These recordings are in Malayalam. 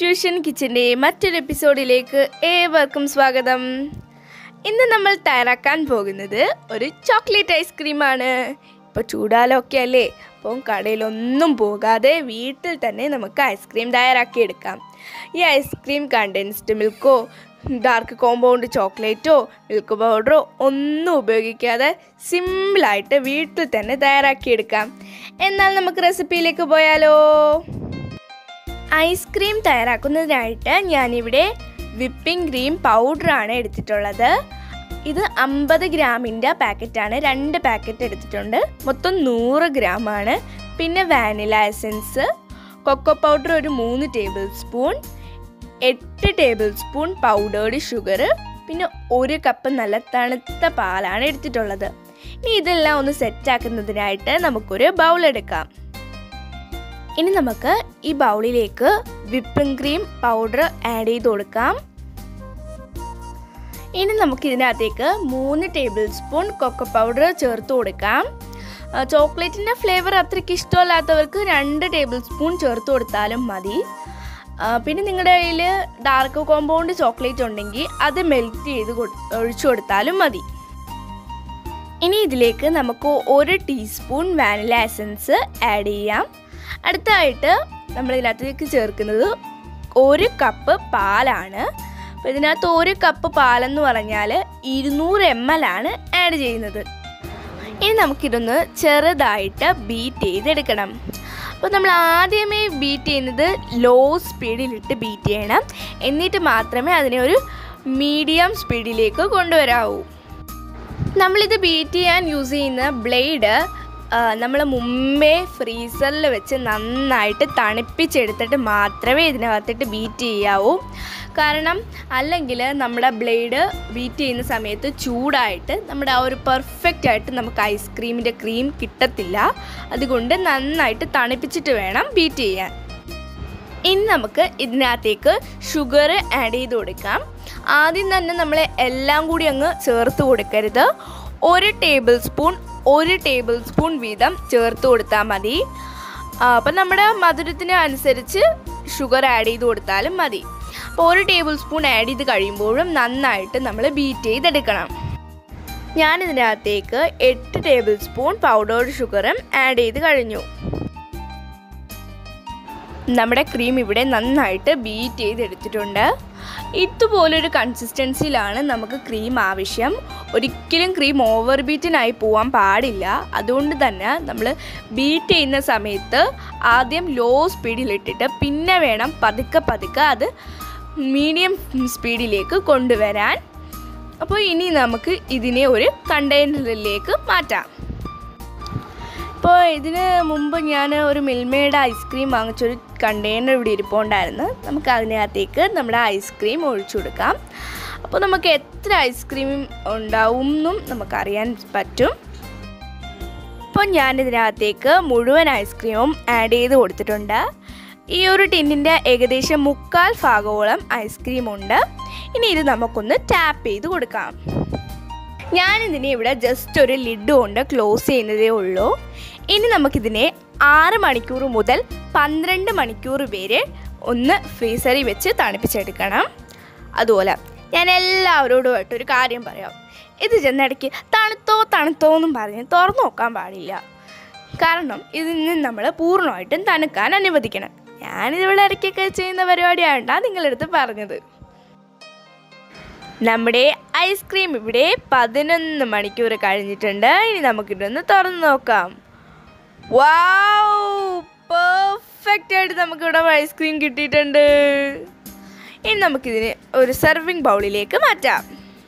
ഫ്യൂഷൻ കിച്ചൻ്റെ മറ്റൊരു എപ്പിസോഡിലേക്ക് ഏവർക്കും സ്വാഗതം ഇന്ന് നമ്മൾ തയ്യാറാക്കാൻ പോകുന്നത് ഒരു ചോക്ലേറ്റ് ഐസ്ക്രീമാണ് ഇപ്പോൾ ചൂടാലൊക്കെ അല്ലേ അപ്പം കടയിലൊന്നും പോകാതെ വീട്ടിൽ തന്നെ നമുക്ക് ഐസ്ക്രീം തയ്യാറാക്കിയെടുക്കാം ഈ ഐസ്ക്രീം കണ്ടൻസ്ഡ് മിൽക്കോ ഡാർക്ക് കോമ്പൗണ്ട് ചോക്ലേറ്റോ മിൽക്ക് പൗഡറോ ഒന്നും ഉപയോഗിക്കാതെ സിമ്പിളായിട്ട് വീട്ടിൽ തന്നെ തയ്യാറാക്കിയെടുക്കാം എന്നാൽ നമുക്ക് റെസിപ്പിയിലേക്ക് പോയാലോ ഐസ്ക്രീം തയ്യാറാക്കുന്നതിനായിട്ട് ഞാനിവിടെ വിപ്പിംഗ് ക്രീം പൗഡറാണ് എടുത്തിട്ടുള്ളത് ഇത് അമ്പത് ഗ്രാമിൻ്റെ പാക്കറ്റാണ് രണ്ട് പാക്കറ്റ് എടുത്തിട്ടുണ്ട് മൊത്തം നൂറ് ഗ്രാമാണ് പിന്നെ വാനില എസൻസ് കൊക്കോ പൗഡർ ഒരു മൂന്ന് ടേബിൾ സ്പൂൺ എട്ട് ടേബിൾ സ്പൂൺ പൗഡേർഡ് ഷുഗർ പിന്നെ ഒരു കപ്പ് നല്ല തണുത്ത പാലാണ് എടുത്തിട്ടുള്ളത് ഇനി ഇതെല്ലാം ഒന്ന് സെറ്റാക്കുന്നതിനായിട്ട് നമുക്കൊരു ബൗൾ എടുക്കാം ഇനി നമുക്ക് ഈ ബൗളിലേക്ക് വിപ്പിംഗ് ക്രീം പൗഡർ ആഡ് ചെയ്ത് കൊടുക്കാം ഇനി നമുക്ക് ഇതിനകത്തേക്ക് മൂന്ന് ടേബിൾ സ്പൂൺ കൊക്കോ പൗഡർ ചേർത്ത് കൊടുക്കാം ചോക്ലേറ്റിൻ്റെ ഫ്ലേവർ അത്രയ്ക്ക് ഇഷ്ടമല്ലാത്തവർക്ക് രണ്ട് ടേബിൾ സ്പൂൺ ചേർത്ത് കൊടുത്താലും മതി ആ, പിന്നെ നിങ്ങളുടെ കയ്യിൽ ഡാർക്ക് കോമ്പൗണ്ട് ചോക്ലേറ്റ് ഉണ്ടെങ്കിൽ അത് മെൽറ്റ് ചെയ്ത് കൊടു- ഒഴിച്ചു കൊടുത്താലും മതി ഇനി ഇതിലേക്ക് നമുക്ക് ഒരു ടീസ്പൂൺ വാനില എസൻസ് ആഡ് ചെയ്യാം അടുത്തായിട്ട് നമ്മൾ ഇതിനകത്തേക്ക് ചേർക്കുന്നത് ഒരു കപ്പ് പാലാണ് അപ്പോൾ ഇതിനകത്ത് ഒരു കപ്പ് പാലെന്ന് പറഞ്ഞാൽ ഇരുന്നൂറ് എം എൽ ആണ് ആഡ് ചെയ്യുന്നത് ഇനി നമുക്കിതൊന്ന് ചെറുതായിട്ട് ബീറ്റ് ചെയ്തെടുക്കണം അപ്പോൾ നമ്മൾ ആദ്യമേ ബീറ്റ് ചെയ്യുന്നത് ലോ സ്പീഡിലിട്ട് ബീറ്റ് ചെയ്യണം എന്നിട്ട് മാത്രമേ അതിനെ ഒരു മീഡിയം സ്പീഡിലേക്ക് കൊണ്ടുവരാവൂ നമ്മളിത് ബീറ്റ് ചെയ്യാൻ യൂസ് ചെയ്യുന്ന ബ്ലേഡ് നമ്മൾ മുമ്പേ ഫ്രീസറിൽ വെച്ച് നന്നായിട്ട് തണുപ്പിച്ചെടുത്തിട്ട് മാത്രമേ ഇതിനകത്തിട്ട് ബീറ്റ് ചെയ്യാവൂ കാരണം അല്ലെങ്കിൽ നമ്മുടെ ബ്ലേഡ് ബീറ്റ് ചെയ്യുന്ന സമയത്ത് ചൂടായിട്ട് നമ്മുടെ ആ ഒരു പെർഫെക്റ്റ് ആയിട്ട് നമുക്ക് ഐസ്ക്രീമിൻ്റെ ക്രീം കിട്ടത്തില്ല അതുകൊണ്ട് നന്നായിട്ട് തണുപ്പിച്ചിട്ട് വേണം ബീറ്റ് ചെയ്യാൻ ഇനി നമുക്ക് ഇതിനകത്തേക്ക് ഷുഗർ ആഡ് ചെയ്ത് കൊടുക്കാം ആദ്യം തന്നെ നമ്മൾ എല്ലാം കൂടി അങ്ങ് ചേർത്ത് കൊടുക്കരുത് ഒരു ടേബിൾ സ്പൂൺ ഒരു ടേബിൾ സ്പൂൺ വീതം ചേർത്ത് കൊടുത്താൽ മതി അപ്പം നമ്മുടെ മധുരത്തിന് അനുസരിച്ച് ഷുഗർ ആഡ് ചെയ്ത് കൊടുത്താലും മതി അപ്പോൾ ഒരു ടേബിൾ സ്പൂൺ ആഡ് ചെയ്ത് കഴിയുമ്പോഴും നന്നായിട്ട് നമ്മൾ ബീറ്റ് ചെയ്തെടുക്കണം ഞാനിതിനകത്തേക്ക് എട്ട് ടേബിൾ സ്പൂൺ പൗഡേർഡ് ഷുഗറും ആഡ് ചെയ്ത് കഴിഞ്ഞു നമ്മുടെ ക്രീം ഇവിടെ നന്നായിട്ട് ബീറ്റ് ചെയ്തെടുത്തിട്ടുണ്ട് ഇതുപോലൊരു കൺസിസ്റ്റൻസിയിലാണ് നമുക്ക് ക്രീം ആവശ്യം ഒരിക്കലും ക്രീം ഓവർ ബീറ്റിനായി പോകാൻ പാടില്ല അതുകൊണ്ട് തന്നെ നമ്മൾ ബീറ്റ് ചെയ്യുന്ന സമയത്ത് ആദ്യം ലോ സ്പീഡിലിട്ടിട്ട് പിന്നെ വേണം പതുക്കെ പതുക്കെ അത് മീഡിയം സ്പീഡിലേക്ക് കൊണ്ടുവരാൻ അപ്പോൾ ഇനി നമുക്ക് ഇതിനെ ഒരു കണ്ടെയ്നറിലേക്ക് മാറ്റാം ഇപ്പോൾ ഇതിന് മുമ്പ് ഞാൻ ഒരു മിൽമയുടെ ഐസ്ക്രീം വാങ്ങിച്ചൊരു കണ്ടെയ്നർ ഇവിടെ ഇരിപ്പുണ്ടായിരുന്നു നമുക്ക് അതിനകത്തേക്ക് നമ്മുടെ ഐസ്ക്രീം ഒഴിച്ചു കൊടുക്കാം അപ്പോൾ നമുക്ക് എത്ര ഐസ്ക്രീം ഉണ്ടാവും എന്നും നമുക്കറിയാൻ പറ്റും ഇപ്പോൾ ഞാനിതിനകത്തേക്ക് മുഴുവൻ ഐസ്ക്രീമും ആഡ് ചെയ്ത് കൊടുത്തിട്ടുണ്ട് ഈ ഒരു ടിന്നിൻ്റെ ഏകദേശം മുക്കാൽ ഭാഗത്തോളം ഐസ്ക്രീം ഉണ്ട് ഇനി ഇത് നമുക്കൊന്ന് ടാപ്പ് ചെയ്ത് കൊടുക്കാം ഞാനിതിനെ ഇവിടെ ജസ്റ്റ് ഒരു ലിഡ് കൊണ്ട് ക്ലോസ് ചെയ്യുന്നതേ ഉള്ളൂ ഇനി നമുക്കിതിനെ ആറ് മണിക്കൂർ മുതൽ പന്ത്രണ്ട് മണിക്കൂർ വരെ ഒന്ന് ഫ്രീസറിൽ വെച്ച് തണുപ്പിച്ചെടുക്കണം അതുപോലെ ഞാൻ എല്ലാവരോടുമായിട്ട് ഒരു കാര്യം പറയാം ഇത് ചെന്നിടയ്ക്ക് തണുത്തോ തണുത്തോ എന്നും പറഞ്ഞ് തുറന്നു നോക്കാൻ പാടില്ല കാരണം ഇതിൽ നിന്ന് നമ്മൾ പൂർണ്ണമായിട്ടും തണുക്കാൻ അനുവദിക്കണം ഞാനിതിവിടെ ഇടയ്ക്കൊക്കെ ചെയ്യുന്ന പരിപാടിയായിട്ടാണ് നിങ്ങളടുത്ത് പറഞ്ഞത് നമ്മുടെ ഐസ്ക്രീം ഇവിടെ പതിനൊന്ന് മണിക്കൂർ കഴിഞ്ഞിട്ടുണ്ട് ഇനി നമുക്കിതൊന്ന് തുറന്ന് നോക്കാം വാവ് പെർഫെക്റ്റ് ആയിട്ട് നമുക്കിവിടെ ഐസ്ക്രീം കിട്ടിയിട്ടുണ്ട് ഇനി നമുക്കിതിനെ ഒരു സെർവിങ് ബൗളിലേക്ക് മാറ്റാം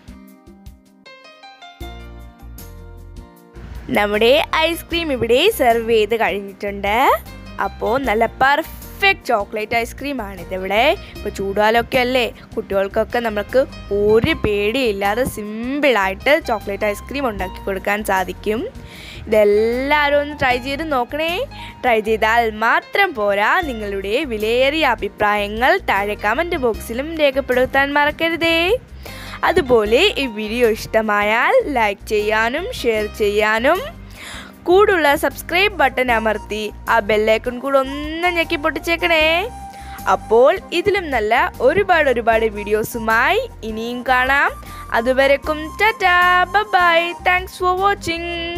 നമ്മുടെ ഐസ്ക്രീം ഇവിടെ സെർവ് ചെയ്ത് കഴിഞ്ഞിട്ടുണ്ട് അപ്പോൾ നല്ല പെർഫെക്റ്റ് ചോക്ലേറ്റ് ഐസ്ക്രീമാണ് ഇതിവിടെ ഇപ്പോൾ ചൂടുകാലമൊക്കെ അല്ലേ കുട്ടികൾക്കൊക്കെ നമുക്ക് ഒരു പേടിയില്ലാതെ സിമ്പിളായിട്ട് ചോക്ലേറ്റ് ഐസ്ക്രീം ഉണ്ടാക്കി കൊടുക്കാൻ സാധിക്കും ഇതെല്ലാവരും ഒന്ന് ട്രൈ ചെയ്ത് നോക്കണേ ട്രൈ ചെയ്താൽ മാത്രം പോരാ നിങ്ങളുടെ വിലയേറിയ അഭിപ്രായങ്ങൾ താഴെ കമൻറ്റ് ബോക്സിലും രേഖപ്പെടുത്താൻ മറക്കരുതേ അതുപോലെ ഈ വീഡിയോ ഇഷ്ടമായാൽ ലൈക്ക് ചെയ്യാനും ഷെയർ ചെയ്യാനും കൂടുള്ള സബ്സ്ക്രൈബ് ബട്ടൺ അമർത്തി ആ ബെല്ലൈക്കൺ കൂടെ ഒന്ന് ഞെക്കി പൊട്ടിച്ചേക്കണേ അപ്പോൾ ഇതിലും നല്ല ഒരുപാട് ഒരുപാട് വീഡിയോസുമായി ഇനിയും കാണാം അതുവരെക്കും tata bye thanks for watching